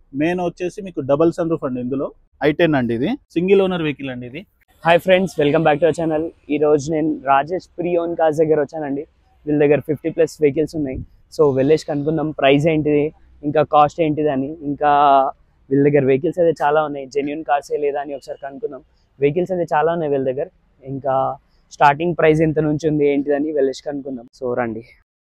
Main వచ్చేసి మీకు double sun roof అండి ఇందులో ఐ టెన్ అండి ఇది సింగిల్ ఓనర్ వెహికల్ అండి ఇది hi friends welcome back to our channel ఈ రోజు నేను రాజేష్ ప్రీ ఓన్ కార్స్ దగ్గర వచ్చానండి వీళ్ళ దగ్గర ఫిఫ్టీ ప్లస్ వెహికల్స్ ఉన్నాయి సో వెళ్ళేసి కనుక్కుందాం ప్రైస్ ఏంటిది ఇంకా కాస్ట్ ఏంటిది అని ఇంకా వీళ్ళ దగ్గర వెహికల్స్ అయితే చాలా ఉన్నాయి జెన్యున్ కార్సే లేదా అని ఒకసారి కనుక్కుందాం వెహికల్స్ అయితే చాలా ఉన్నాయి వీళ్ళ దగ్గర ఇంకా స్టార్టింగ్ ప్రైస్ ఎంత నుంచి ఉంది ఏంటిదని వెళ్ళేసి కనుక్కుందాం సో రండి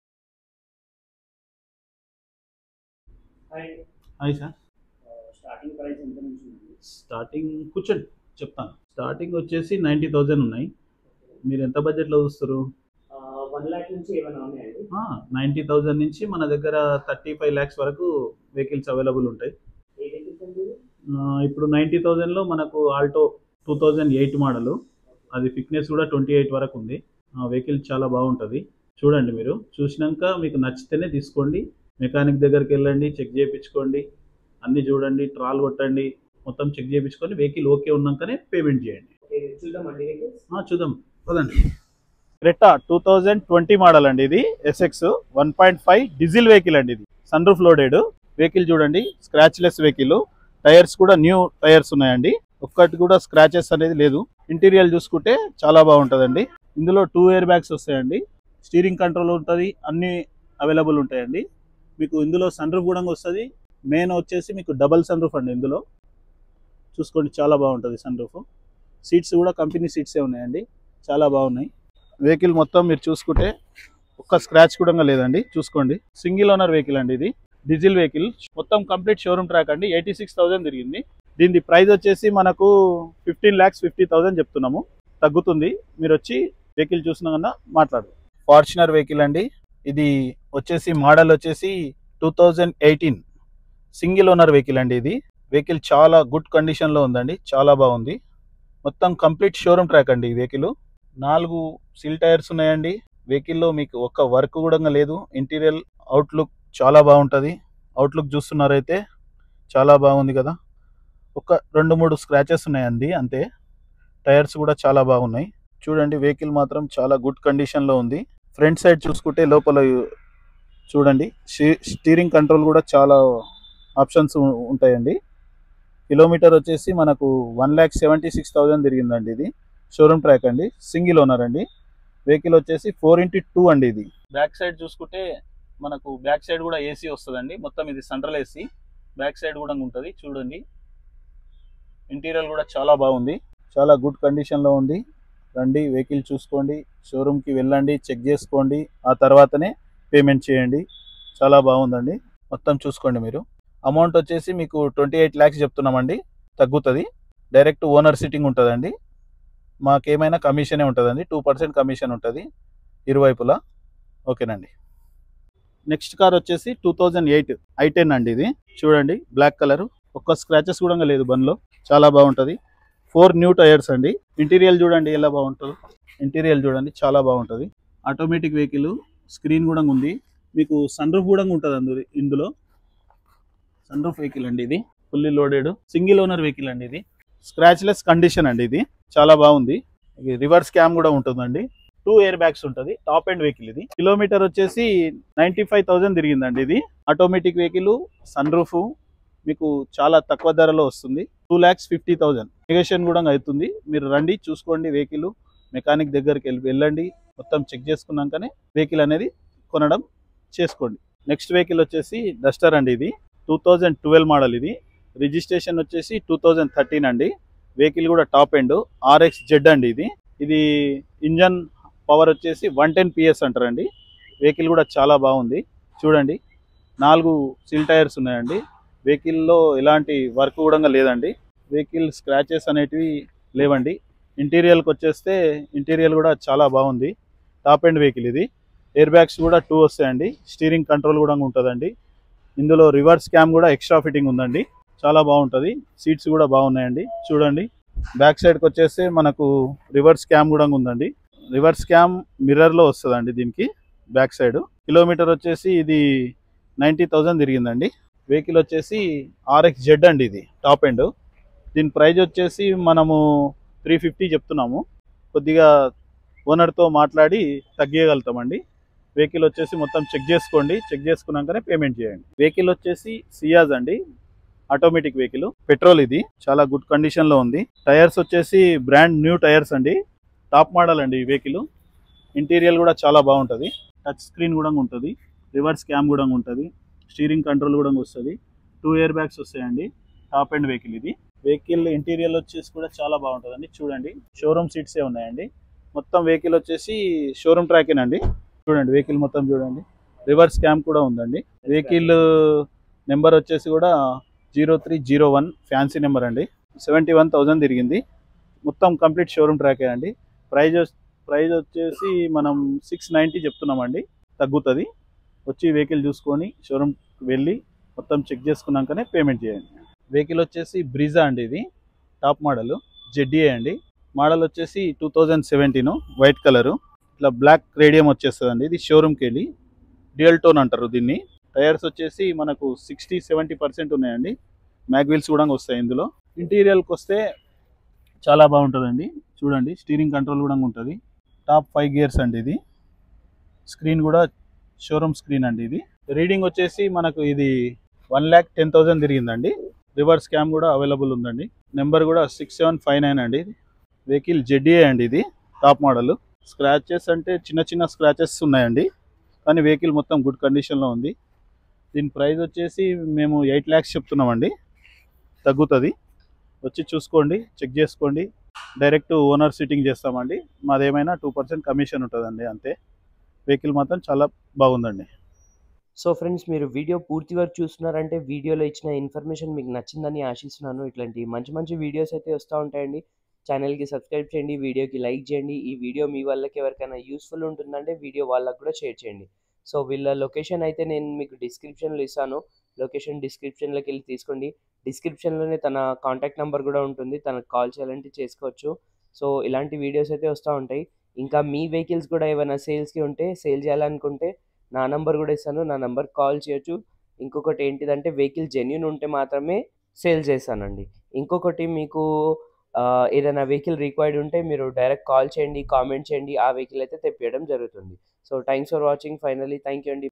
హాయ్ సార్ స్టార్టింగ్ ప్రైస్ ఎంత నుంచి ఉంది స్టార్టింగ్ కూర్చోండి చెప్తాను స్టార్టింగ్ వచ్చేసి నైంటీ థౌజండ్ ఉన్నాయి మీరు ఎంత బడ్జెట్లో చూస్తారు వన్ ల్యాక్ నుంచి ఏమైనా ఉన్నాయండి నైంటీ థౌజండ్ నుంచి మన దగ్గర థర్టీ ఫైవ్ ల్యాక్స్ వరకు వెహికల్స్ అవైలబుల్ ఉంటాయి ఏ వెహికల్స్ అండి ఇవి? ఆ, ఇప్పుడు నైంటీ థౌజండ్లో మనకు Alto two thousand eight model అది ఫిట్నెస్ కూడా ట్వంటీ ఎయిట్ వరకు ఉంది ఆ వెహికల్ చాలా బాగుంటుంది చూడండి మీరు చూసినాక మీకు నచ్చితేనే తీసుకోండి మెకానిక్ దగ్గరికి వెళ్ళండి చెక్ చేయించుకోండి అన్నీ చూడండి ట్రాల్ కొట్టండి మొత్తం చెక్ చేయించుకొని వెహికల్ ఓకే ఉన్నాకనే పేమెంట్ చేయండి ఓకే, చూద్దామండి వెహికల్స్ ఆ, చూద్దాం పదండి Creta two thousand twenty model అండి ఇది SX one point five diesel vehicle అండి ఇది సన్ రూఫ్ లోడెడ్ వెహికల్ చూడండి స్క్రాచ్లెస్ వెహికల్ టైర్స్ కూడా న్యూ టైర్స్ ఉన్నాయండి ఒక్కటి కూడా స్క్రాచెస్ అనేది లేదు ఇంటీరియర్ చూసుకుంటే చాలా బాగుంటుందండి ఇందులో టూ ఇయర్ బ్యాగ్స్ వస్తాయండి స్టీరింగ్ కంట్రోల్ ఉంటుంది అన్ని అవైలబుల్ ఉంటాయండి మీకు ఇందులో సన్ రూఫ్ కూడా వస్తుంది మెయిన్ వచ్చేసి మీకు డబల్ సన్ రూఫ్ అండి ఇందులో చూసుకోండి చాలా బాగుంటుంది సన్ రూఫ్ సీట్స్ కూడా కంపెనీ సీట్సే ఉన్నాయండి చాలా బాగున్నాయి వెహికల్ మొత్తం మీరు చూసుకుంటే ఒక్క స్క్రాచ్ కూడా లేదండి చూసుకోండి సింగిల్ ఓనర్ వెహికల్ అండి ఇది డీజిల్ వెహికల్ మొత్తం కంప్లీట్ షోరూమ్ ట్రాక్ అండి ఎయిటీ సిక్స్ థౌసండ్ తిరిగింది దీని ప్రైస్ వచ్చేసి మనకు ఫిఫ్టీన్ ల్యాక్స్ ఫిఫ్టీ థౌసండ్ చెప్తున్నాము తగ్గుతుంది మీరు వచ్చి వెహికల్ చూసిన కన్నా మాట్లాడు ఫార్చునర్ వెహికల్ అండి ఇది వచ్చేసి మోడల్ వచ్చేసి two thousand eighteen single owner vehicle అండి ఇది వెహికల్ చాలా గుడ్ కండిషన్లో ఉందండి చాలా బాగుంది మొత్తం కంప్లీట్ షోరూమ్ ట్రాక్ అండి ఈ వెహికల్ నాలుగు సిల్ టైర్స్ ఉన్నాయండి వెహికల్లో మీకు ఒక్క వర్క్ కూడా లేదు ఇంటీరియర్ అవుట్లుక్ చాలా బాగుంటుంది అవుట్లుక్ చూస్తున్నారైతే చాలా బాగుంది కదా ఒక రెండు మూడు స్క్రాచెస్ ఉన్నాయండి అంతే టైర్స్ కూడా చాలా బాగున్నాయి చూడండి వెహికల్ మాత్రం చాలా గుడ్ కండిషన్లో ఉంది ఫ్రంట్ సైడ్ చూసుకుంటే లోపల చూడండి స్టీ- స్టీరింగ్ కంట్రోల్ కూడా చాలా ఆప్షన్స్ ఉ- ఉంటాయండి కిలోమీటర్ వచ్చేసి మనకు one lakh seventy six thousand తిరిగిందండి ఇది షోరూమ్ ట్రాక్ అండి సింగిల్ ఓనర్ అండి వెహికల్ వచ్చేసి ఫోర్ ఇంటూ టూ అండి ఇది బ్యాక్ సైడ్ చూసుకుంటే మనకు బ్యాక్ సైడ్ కూడా ఏసీ వస్తుందండి మొత్తం ఇది సెంట్రల్ ఏసీ బ్యాక్ సైడ్ కూడా ఉంటుంది చూడండి ఇంటీరియర్ కూడా చాలా బాగుంది చాలా గుడ్ కండిషన్లో ఉంది రండి వెహికల్ చూసుకోండి షోరూమ్కి వెళ్ళండి చెక్ చేసుకోండి ఆ తర్వాతనే పేమెంట్ చేయండి చాలా బాగుందండి మొత్తం చూసుకోండి మీరు అమౌంట్ వచ్చేసి మీకు ట్వంటీ ఎయిట్ ల్యాక్స్ చెప్తున్నామండి తగ్గుతుంది డైరెక్ట్ ఓనర్ సిట్టింగ్ ఉంటుందండి మాకేమైనా కమిషనే ఉంటుందండి టూ పర్సెంట్ కమిషన్ ఉంటుంది ఇరువైపులా ఓకేనండి నెక్స్ట్ కార్ వచ్చేసి two thousand eight i ten అండి ఇది చూడండి బ్లాక్ కలర్ ఒక్క స్క్రాచెస్ కూడా లేదు బండ్లో చాలా బాగుంటుంది ఫోర్ న్యూ టైర్స్ అండి ఇంటీరియర్ చూడండి ఎలా బాగుంటుందో ఇంటీరియర్ చూడండి చాలా బాగుంటుంది ఆటోమేటిక్ వెహికల్ స్క్రీన్ కూడా ఉంది మీకు సన్ రూఫ్ కూడా ఉంటుంది అందు ఇందులో సన్ రూఫ్ వెహికల్ అండి ఇది fully loaded single owner vehicle అండి ఇది స్క్రాచ్లెస్ కండిషన్ అండి ఇది చాలా బాగుంది రివర్స్ క్యామ్ కూడా ఉంటుందండి టూ ఎయిర్ బ్యాగ్స్ ఉంటుంది టాప్ ఎండ్ వెహికల్ ఇది కిలోమీటర్ వచ్చేసి నైంటీ ఫైవ్ థౌసండ్ తిరిగిందండి ఇది ఆటోమేటిక్ వెహికల్ సన్ రూఫ్ మీకు చాలా తక్కువ ధరలో వస్తుంది two lakhs fifty thousand negotiation కూడా అవుతుంది మీరు రండి చూసుకోండి వెహికల్ మెకానిక్ దగ్గరికి వెళ్ళి వెళ్ళండి మొత్తం చెక్ చేసుకున్నాకనే వెహికల్ అనేది కొనడం చేసుకోండి నెక్స్ట్ వెహికల్ వచ్చేసి డస్టర్ అండి ఇది టూ థౌజండ్ ట్వెల్వ్ మోడల్ ఇది రిజిస్ట్రేషన్ వచ్చేసి టూ థౌజండ్ థర్టీన్ అండి వెహికల్ కూడా టాప్ ఎండ్ ఆర్ఎక్స్ జెడ్ అండి ఇది ఇది ఇంజన్ పవర్ వచ్చేసి వన్ టెన్ పిఎస్ అంటారండి వెహికల్ కూడా చాలా బాగుంది చూడండి నాలుగు సిల్ టైర్స్ ఉన్నాయండి వెహికల్లో ఎలాంటి వర్క్ కూడా లేదండి వెహికల్ స్క్రాచెస్ అనేటివి లేవండి ఇంటీరియర్కి వచ్చేస్తే ఇంటీరియర్ కూడా చాలా బాగుంది టాప్ ఎండ్ వెహికల్ ఇది ఎయిర్ బ్యాగ్స్ కూడా టూ వస్తాయండి స్టీరింగ్ కంట్రోల్ కూడా ఉంటుందండి ఇందులో రివర్స్ క్యామ్ కూడా ఎక్స్ట్రా ఫిట్టింగ్ ఉందండి చాలా బాగుంటుంది సీట్స్ కూడా బాగున్నాయండి చూడండి బ్యాక్ సైడ్కి వచ్చేస్తే మనకు రివర్స్ క్యామ్ కూడా ఉందండి రివర్స్ క్యామ్ మిర్రర్లో వస్తుందండి దీనికి బ్యాక్ సైడ్ కిలోమీటర్ వచ్చేసి ఇది నైంటీ థౌజండ్ తిరిగిందండి వెహికల్ వచ్చేసి ఆర్ఎక్స్ జెడ్ అండి ఇది టాప్ ఎండ్ దీని ప్రైజ్ వచ్చేసి మనము త్రీ ఫిఫ్టీ చెప్తున్నాము కొద్దిగా ఓనర్తో మాట్లాడి తగ్గించగలుగుతామండి వెహికల్ వచ్చేసి మొత్తం చెక్ చేసుకోండి చెక్ చేసుకున్నాకనే పేమెంట్ చేయండి వెహికల్ వచ్చేసి సియాజ్ అండి ఆటోమేటిక్ వెహికల్ పెట్రోల్ ఇది చాలా గుడ్ కండిషన్ లో ఉంది టైర్స్ వచ్చేసి బ్రాండ్ న్యూ టైర్స్ అండి టాప్ మోడల్ అండి ఈ వెహికల్ ఇంటీరియర్ కూడా చాలా బాగుంటుంది టచ్ స్క్రీన్ కూడా ఉంటుంది రివర్స్ క్యామ్ కూడా ఉంటుంది స్టీరింగ్ కంట్రోల్ కూడా వస్తుంది టూ ఇయర్ బ్యాగ్స్ వస్తాయండి టాప్ అండ్ వెహికల్ ఇది వెహికల్ ఇంటీరియర్ వచ్చేసి కూడా చాలా బాగుంటుందండి చూడండి షోరూమ్ సీట్సే ఉన్నాయండి మొత్తం వెహికల్ వచ్చేసి షోరూమ్ ట్రాకేనండి చూడండి వెహికల్ మొత్తం చూడండి రివర్స్ క్యామ్ కూడా ఉందండి వెహికల్ నెంబర్ వచ్చేసి కూడా zero three zero one fancy number అండి సెవెంటీ వన్ థౌజండ్ తిరిగింది మొత్తం కంప్లీట్ షోరూమ్ ట్రాకే అండి ప్రైజ్ ప్రైజ్ వచ్చేసి మనం సిక్స్ నైంటీ చెప్తున్నామండి తగ్గుతుంది వచ్చి వెహికల్ చూసుకొని షోరూమ్కి వెళ్ళి మొత్తం చెక్ చేసుకున్నాకనే పేమెంట్ చేయండి వెహికల్ వచ్చేసి బ్రిజా అండి ఇది టాప్ మోడల్ జెడ్డీఏ అండి మోడల్ వచ్చేసి two thousand seventeen white colour ఇట్లా బ్లాక్ రేడియం వచ్చేస్తుంది అండి ఇది షోరూమ్కి వెళ్ళి డ్యూయల్ టోన్ అంటారు దీన్ని టైర్స్ వచ్చేసి మనకు సిక్స్టీ సెవెంటీ పర్సెంట్ ఉన్నాయండి మ్యాగ్వీల్స్ కూడా వస్తాయి ఇందులో ఇంటీరియర్కి వస్తే చాలా బాగుంటుందండి చూడండి స్టీరింగ్ కంట్రోల్ కూడా ఉంటుంది టాప్ ఫైవ్ గియర్స్ అండి ఇది స్క్రీన్ కూడా షోరూమ్ స్క్రీన్ అండి ఇది రీడింగ్ వచ్చేసి మనకు ఇది వన్ ల్యాక్ టెన్ థౌసండ్ తిరిగిందండి రివర్స్ క్యామ్ కూడా అవైలబుల్ ఉందండి నెంబర్ కూడా సిక్స్ సెవెన్ ఫైవ్ నైన్ అండి వెహికల్ జెడ్డీఏ అండి ఇది టాప్ మోడల్ స్క్రాచెస్ అంటే చిన్న చిన్న స్క్రాచెస్ ఉన్నాయండి కానీ వెహికల్ మొత్తం గుడ్ కండిషన్లో ఉంది దీని ప్రైస్ వచ్చేసి మేము ఎయిట్ ల్యాక్స్ చెప్తున్నామండి తగ్గుతుంది వచ్చి చూసుకోండి చెక్ చేసుకోండి డైరెక్ట్ ఓనర్ సిట్టింగ్ చేస్తామండి మాదేమైనా టూ పర్సెంట్ కమిషన్ ఉంటుందండి అంతే వెహికల్ మాత్రం చాలా బాగుందండి సో ఫ్రెండ్స్ మీరు వీడియో పూర్తి వరకు చూస్తున్నారంటే వీడియోలో ఇచ్చిన ఇన్ఫర్మేషన్ మీకు నచ్చిందని ఆశిస్తున్నాను ఇట్లాంటి మంచి మంచి వీడియోస్ అయితే వస్తూ ఉంటాయండి ఛానల్కి సబ్స్క్రైబ్ చేయండి వీడియోకి లైక్ చేయండి ఈ వీడియో మీ వాళ్ళకి ఎవరికైనా యూస్ఫుల్ ఉంటుందంటే వీడియో వాళ్ళకి కూడా షేర్ చేయండి సో వీళ్ళ లొకేషన్ అయితే నేను మీకు డిస్క్రిప్షన్లో ఇస్తాను లొకేషన్ డిస్క్రిప్షన్లోకి వెళ్ళి తీసుకోండి డిస్క్రిప్షన్లోనే తన కాంటాక్ట్ నెంబర్ కూడా ఉంటుంది తనకు కాల్ చేయాలంటే చేసుకోవచ్చు సో ఇలాంటి వీడియోస్ అయితే వస్తూ ఉంటాయి ఇంకా మీ వెహికల్స్ కూడా ఏమైనా సేల్స్కి ఉంటే సేల్ చేయాలనుకుంటే నా నంబర్ కూడా ఇస్తాను నా నంబర్ కాల్ చేయొచ్చు ఇంకొకటి ఏంటిదంటే వెహికల్ జెన్యున్ ఉంటే మాత్రమే సేల్ చేస్తానండి ఇంకొకటి మీకు ఆ, ఏదైనా వెహికల్ రిక్వైర్డ్ ఉంటే మీరు డైరెక్ట్ కాల్ చేయండి కామెంట్ చేయండి ఆ వెహికల్ అయితే తెప్పియడం జరుగుతుంది so thanks for watching finally thank you అండి